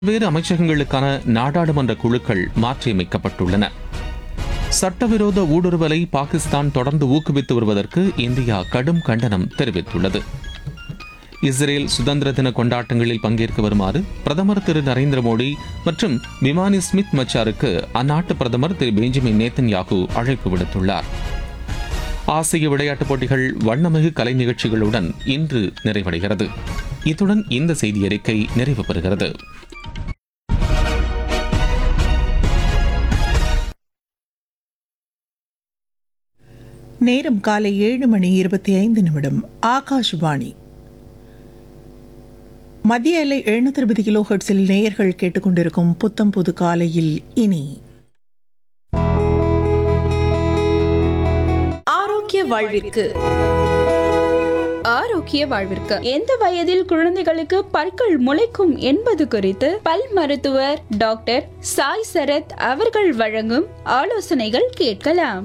பல்வேறு அமைச்சகங்களுக்கான நாடாளுமன்ற குழுக்கள் மாற்றியமைக்கப்பட்டுள்ளன சட்டவிரோத ஊடுருவலை பாகிஸ்தான் தொடர்ந்து ஊக்குவித்து வருவதற்கு இந்தியா கடும் கண்டனம் தெரிவித்துள்ளது இஸ்ரேல் சுதந்திர தின கொண்டாட்டங்களில் பங்கேற்க வருமாறு பிரதமர் திரு நரேந்திர மோடி மற்றும் விமானி ஸ்மித் மச்சாருக்கு அந்நாட்டு பிரதமர் திரு பெஞ்சமின் நேத்தன்யாகு அழைப்பு விடுத்துள்ளார் ஆசிய விளையாட்டுப் போட்டிகள் வண்ணமிகு கலை நிகழ்ச்சிகளுடன் இன்று நிறைவடைகிறது இத்துடன் இந்த செய்தி அறிக்கை நிறைவு பெறுகிறது நேரம் காலை ஏழு மணி இருபத்தி ஐந்து நிமிடம் ஆகாஷ்வாணி மத்திய எல்லை எழுநூத்தி இருபது கிலோ ஹெர்ட்ஸில் நேயர்கள் கேட்டுக்கொண்டிருக்கும் புத்தம் புது காலையில் இனி ஆரோக்கிய வாழ்விற்கு ஆரோக்கிய வாழ்விற்கு எந்த வயதில் குழந்தைகளுக்கு பற்கள் முளைக்கும் என்பது குறித்து பல் மருத்துவர் டாக்டர் சாய் சரத் அவர்கள் வழங்கும் ஆலோசனைகள் கேட்கலாம்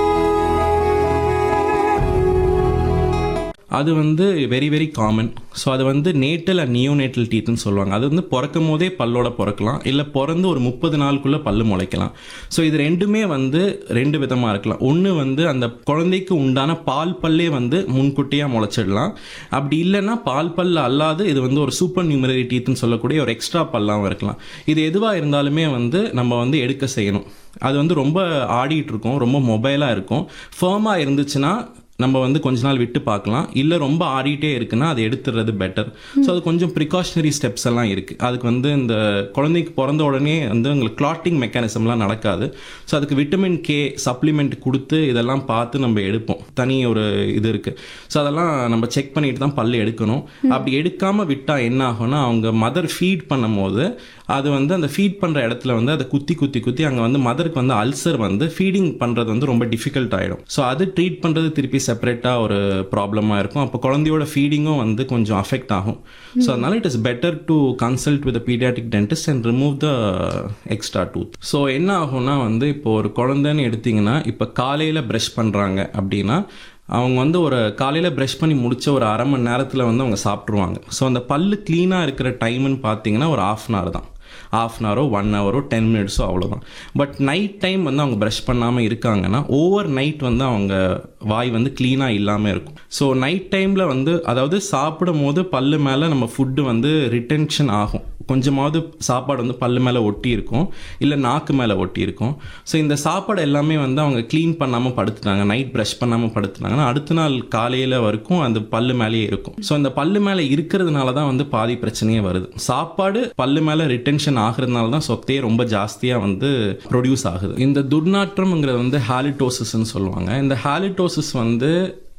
அது வந்து வெரி வெரி காமன் ஸோ அது வந்து நேட்டல் அண்ட் நியோநேட்டல் டீத்னு சொல்லுவாங்க அது வந்து பிறக்கும் போதே பல்லோட பிறக்கலாம் இல்லை பிறந்து ஒரு முப்பது நாளுக்குள்ளே பல்லு முளைக்கலாம் ஸோ இது ரெண்டுமே வந்து ரெண்டு விதமாக இருக்கலாம் ஒன்று வந்து அந்த குழந்தைக்கு உண்டான பால் பல்லே வந்து முன்கூட்டியாக முளைச்சிடலாம் அப்படி இல்லைன்னா பால் பல்ல அல்லாது இது வந்து ஒரு சூப்பர் நியூமரரி டீத்னு சொல்லக்கூடிய ஒரு எக்ஸ்ட்ரா பல்லாகவும் இருக்கலாம் இது எதுவாக இருந்தாலுமே வந்து நம்ம வந்து எடுக்க செய்யணும் அது வந்து ரொம்ப ஆடிட்டு இருக்கும் ரொம்ப மொபைலாக இருக்கும் ஃபேமாக இருந்துச்சுன்னா நம்ம வந்து கொஞ்ச நாள் விட்டு பார்க்கலாம் இல்லை ரொம்ப ஆடிட்டே இருக்குன்னா அதை எடுத்துடுறது பெட்டர் ஸோ அது கொஞ்சம் ப்ரிகாஷனரி ஸ்டெப்ஸ் எல்லாம் இருக்குது அதுக்கு வந்து இந்த குழந்தைக்கு பிறந்த உடனே வந்து உங்களுக்கு கிளாட்டிங் மெக்கானிசம்லாம் நடக்காது ஸோ அதுக்கு விட்டமின் கே சப்ளிமெண்ட் கொடுத்து இதெல்லாம் பார்த்து நம்ம எடுப்போம் தனி ஒரு இது இருக்குது ஸோ அதெல்லாம் நம்ம செக் பண்ணிட்டு தான் பல்லு எடுக்கணும் அப்படி எடுக்காமல் விட்டால் என்ன ஆகும்னா அவங்க மதர் ஃபீட் பண்ணும்போது அது வந்து அந்த ஃபீட் பண்ணுற இடத்துல வந்து அதை குத்தி குத்தி குத்தி அங்கே வந்து மதருக்கு வந்து அல்சர் வந்து ஃபீடிங் பண்ணுறது வந்து ரொம்ப டிஃபிகல்ட் ஆகிடும் ஸோ அது ட்ரீட் பண்ணுறது திருப்பி செப்பரேட்டாக ஒரு ப்ராப்ளமாக இருக்கும் அப்போ குழந்தையோட ஃபீடிங்கும் வந்து கொஞ்சம் அஃபெக்ட் ஆகும் ஸோ அதனால it is better to consult with pediatric dentist and remove the extra tooth so என்ன ஆகும்னா வந்து இப்போ ஒரு குழந்தைன்னு எடுத்தீங்கன்னா இப்போ காலையில் ப்ரஷ் பண்ணுறாங்க அப்படின்னா அவங்க வந்து ஒரு காலையில் ப்ரஷ் பண்ணி முடிச்ச ஒரு அரை மணி நேரத்தில் வந்து அவங்க சாப்பிட்ருவாங்க ஸோ அந்த பல்லு க்ளீனாக இருக்கிற டைம்னு பார்த்தீங்கன்னா ஒரு ஆஃப் அன் ஹவர் தான் ஆஃப் அன் ஹவரோ ஒன் ஹவரோ டென் மினிட்ஸோ அவ்வளோதான் பட் நைட் டைம் வந்து அவங்க ப்ரஷ் பண்ணாமல் இருக்காங்கன்னா ஓவர் நைட் வந்து அவங்க வாய் வந்து க்ளீனாக இல்லாமல் இருக்கும் ஸோ நைட் டைமில் வந்து அதாவது சாப்பிடும் போது பல்லு மேலே நம்ம ஃபுட்டு வந்து ரிட்டென்ஷன் ஆகும் கொஞ்சமாவது சாப்பாடு வந்து பல்லு மேலே ஒட்டி இருக்கும் இல்லை நாக்கு மேலே ஒட்டி இருக்கும் ஸோ இந்த சாப்பாடு எல்லாமே வந்து அவங்க க்ளீன் பண்ணாமல் படுத்துட்டாங்க நைட் ப்ரஷ் பண்ணாமல் படுத்துட்டாங்கன்னா அடுத்த நாள் காலையில் வரைக்கும் அந்த பல்லு மேலேயே இருக்கும் ஸோ அந்த பல்லு மேலே இருக்கிறதுனால தான் வந்து பாதி பிரச்சனையே வருது சாப்பாடு பல்லு மேலே ரிட்டென்ஷன் ஆகுறதுனால தான் சொத்தையே ரொம்ப ஜாஸ்தியாக வந்து ப்ரொடியூஸ் ஆகுது இந்த துர்நாற்றம்ங்கிறது வந்து ஹாலிட்டோசிஸ்ன்னு சொல்லுவாங்க இந்த ஹாலிட்டோசிஸ் வந்து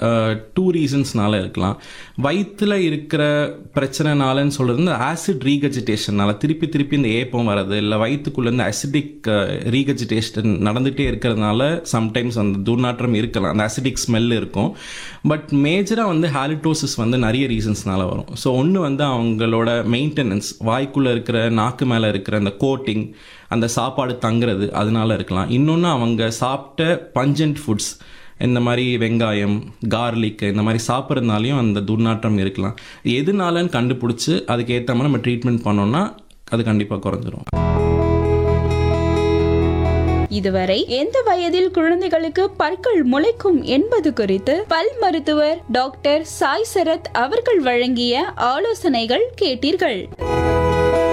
டூ ரீசன்ஸ்னால இருக்கலாம் வயிற்றில் இருக்கிற பிரச்சனைனாலன்னு சொல்கிறது இந்த ஆசிட் ரீகஜிடேஷன்னால திருப்பி திருப்பி இந்த ஏப்பம் வர்றது இல்லை வயிற்றுக்குள்ளே இந்த அசிடிக் ரீகஜிடேஷன் நடந்துகிட்டே இருக்கிறதுனால சம்டைம்ஸ் அந்த துர்நாற்றம் இருக்கலாம் அந்த அசிடிக் ஸ்மெல் இருக்கும் பட் மேஜராக வந்து ஹாலிட்டோசிஸ் வந்து நிறைய ரீசன்ஸ்னால வரும் ஸோ ஒன்று வந்து அவங்களோட மெயின்டெனன்ஸ் வாய்க்குள்ளே இருக்கிற நாக்கு மேலே இருக்கிற அந்த கோட்டிங் அந்த சாப்பாடு தங்குறது அதனால இருக்கலாம் இன்னொன்று அவங்க சாப்பிட்ட பஞ்சன்ட் ஃபுட்ஸ் இந்த மாதிரி வெங்காயம் கார்லிக் இந்த மாதிரி சாப்பிட்றதுனாலையும் அந்த துர்நாற்றம் இருக்கலாம் எதுனாலன்னு கண்டுபிடிச்சி அதுக்கு ஏற்ற மாதிரி நம்ம ட்ரீட்மெண்ட் பண்ணோம்னா அது கண்டிப்பாக குறைஞ்சிரும் இதுவரை எந்த வயதில் குழந்தைகளுக்கு பற்கள் முளைக்கும் என்பது குறித்து பல் மருத்துவர் டாக்டர் சாய் சரத் அவர்கள் வழங்கிய ஆலோசனைகள் கேட்டீர்கள்